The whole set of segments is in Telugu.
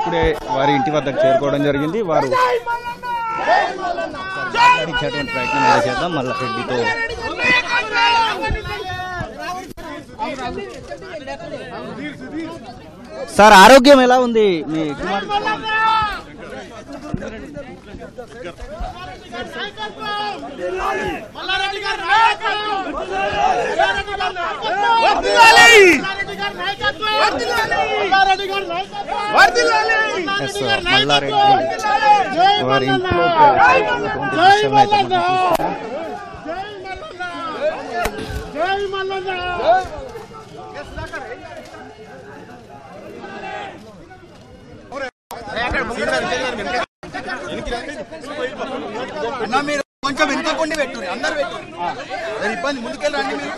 ఇప్పుడే వారి ఇంటి వద్దకు చేరుకోవడం జరిగింది వారు మాట్లాడించేటువంటి ప్రయత్నం ఏదో చేద్దాం మళ్ళీ రెడ్డితో సార్ ఆరోగ్యం ఎలా ఉంది మీ కుమార్ మల్లారెడ్డి గారి నాయకత్వం మల్లారెడ్డి గారి నాయకత్వం వర్ధిల్లాలి మల్లారెడ్డి గారి నాయకత్వం వర్ధిల్లాలి ఎస్ సార్, మల్లారెడ్డి జై వారి ఇంట్లో మల్లన్న జై జై మల్లన్న మల్లన్న జై మల్లన్న అన్న మీరు కొంచెం వెనుకకుండా పెట్టు అందరు పెట్టు మరి ఇబ్బంది ముందుకెళ్ళండి మీరు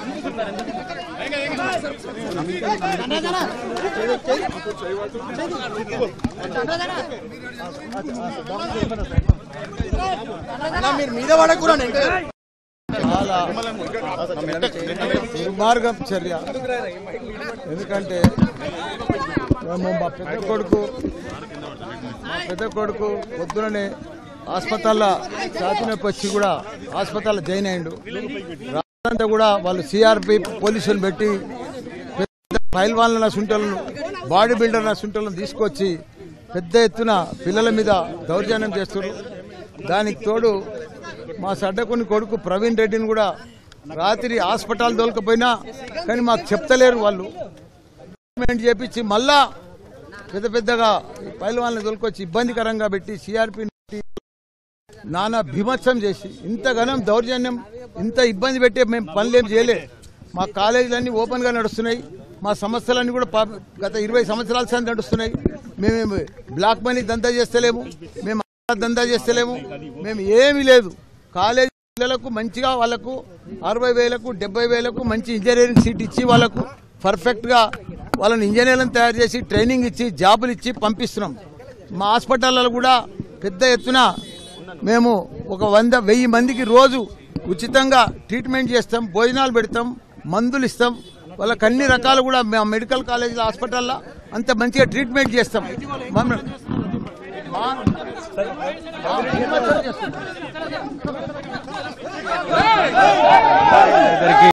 అన్న మీరు మీద పడకూరా చాలా దుర్మార్గం చర్య ఎందుకంటే మేము మా పెద్ద కొడుకు మా పెద్ద కొడుకు పొద్దుననే హాస్పిటల్లో ఛాతి నొప్పి వచ్చి కూడా హాస్పిటల్లో జాయిన్ అయ్యిండు రాత్రంతా కూడా వాళ్ళు సిఆర్పి పోలీసులు పెట్టి పెద్ద పైల్వాన్ల సుంటలను బాడీ బిల్డర్ సుంటలను తీసుకొచ్చి పెద్ద ఎత్తున పిల్లల మీద దౌర్జన్యం చేస్తున్నారు దానికి తోడు మా సడ్డకొని కొడుకు ప్రవీణ్ రెడ్డిని కూడా రాత్రి హాస్పిటల్ దొరకపోయినా కానీ మాకు చెప్తలేరు వాళ్ళు ట్రీట్మెంట్ చేపించి మళ్ళా పెద్ద పెద్దగా పైలవాళ్ళని దొరికొచ్చి ఇబ్బందికరంగా పెట్టి సిఆర్పి నానా భీభత్సం చేసి ఇంతగానం దౌర్జన్యం ఇంత ఇబ్బంది పెట్టే మేము పనులేం చేయలే మా కాలేజీలన్నీ ఓపెన్ గా నడుస్తున్నాయి మా సమస్యలన్నీ కూడా పా- గత ఇరవై సంవత్సరాల సార్ నడుస్తున్నాయి మేము బ్లాక్ మనీ దందా చేస్తలేము మేము దందా చేస్తలేము మేము ఏమీ లేదు కాలేజీ పిల్లలకు మంచిగా వాళ్ళకు అరవై వేలకు డెబ్బై వేలకు మంచి ఇంజనీరింగ్ సీట్ ఇచ్చి వాళ్ళకు పర్ఫెక్ట్ గా వాళ్ళని ఇంజనీర్లను తయారు చేసి ట్రైనింగ్ ఇచ్చి జాబులు ఇచ్చి పంపిస్తున్నాం మా హాస్పిటల్లో కూడా పెద్ద ఎత్తున మేము ఒక వంద వెయ్యి మందికి రోజు ఉచితంగా ట్రీట్మెంట్ చేస్తాం భోజనాలు పెడతాం మందులు ఇస్తాం వాళ్ళకి అన్ని రకాలు కూడా మా మెడికల్ కాలేజీలో హాస్పిటల్లో అంత మంచిగా ట్రీట్మెంట్ చేస్తాం మమ్మల్ని మా- ఇద్దరికి